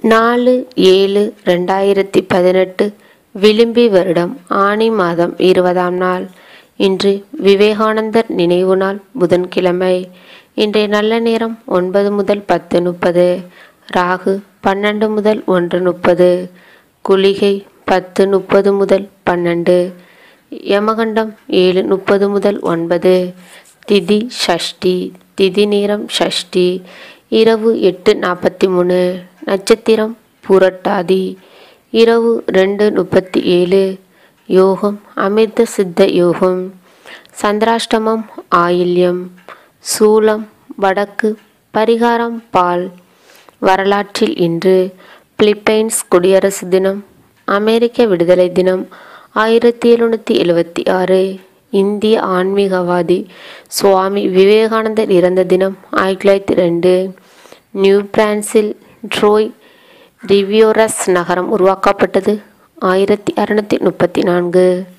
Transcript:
நாலு ஏழு ரெண்டாயிரத்தி பதினெட்டு விளிம்பி வருடம் ஆனி மாதம் இருபதாம் நாள் இன்று விவேகானந்தர் நினைவு நாள் புதன்கிழமை இன்றைய நல்ல நேரம் ஒன்பது முதல் பத்து முப்பது ராகு பன்னெண்டு முதல் ஒன்று முப்பது குளிகை பத்து முப்பது முதல் பன்னெண்டு யமகண்டம் ஏழு முப்பது முதல் ஒன்பது திதி ஷஷ்டி திதி நேரம் ஷஷ்டி இரவு எட்டு நாற்பத்தி மூணு நட்சத்திரம் பூரட்டாதி இரவு ரெண்டு முப்பத்தி ஏழு யோகம் அமிர்த சித்த யோகம் சந்திராஷ்டமம் ஆயில்யம் சூலம் வடக்கு பரிகாரம் பால் வரலாற்றில் இன்று பிலிப்பைன்ஸ் குடியரசு தினம் அமெரிக்க விடுதலை தினம் ஆயிரத்தி எழுநூற்றி எழுவத்தி ஆறு இந்திய ஆன்மீகவாதி சுவாமி விவேகானந்தர் இறந்த தினம் ஆயிரத்தி தொள்ளாயிரத்தி ரெண்டு நியூ பிரான்சில் ட்ரோய் ரிவியோரஸ் நகரம் உருவாக்கப்பட்டது ஆயிரத்தி அறுநூற்றி முப்பத்தி நான்கு